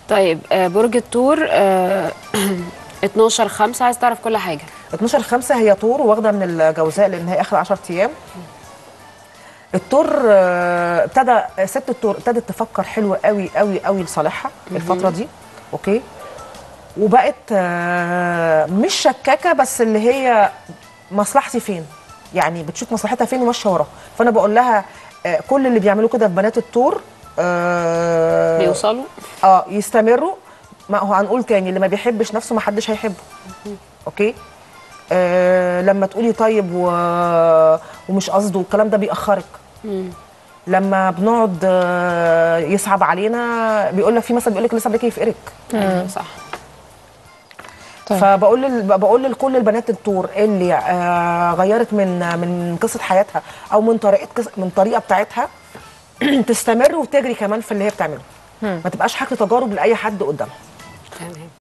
طيب آه، برج الثور آه، 12 5 عايز تعرف كل حاجه 12 5 هي طور واخده من الجوزاء لان هي اخر 10 ايام الطور آه، ابتدى ست الطور ابتدت تفكر حلو قوي قوي قوي لصالحها الفتره دي اوكي وبقت آه، مش شكاكه بس اللي هي مصلحتي فين يعني بتشوف مصلحتها فين وماشيه وراها فانا بقول لها آه، كل اللي بيعملوه كده في بنات الطور آه، بيوصلوا اه يستمروا ما هو هنقول تاني اللي ما بيحبش نفسه ما حدش هيحبه اوكي آه لما تقولي طيب و... ومش قصده الكلام ده بيأخرك لما بنقعد آه، يصعب علينا بيقول لك في مثل بيقول لك لسه عليك يفقرك ايوه صح طيب. فبقول لل... بقول لكل البنات الطور اللي آه غيرت من من قصه حياتها او من طريقه قص... من طريقه بتاعتها تستمر وتجري كمان في اللي هي بتعمله ما تبقاش حكي تجارب لاي حد قدامها تمام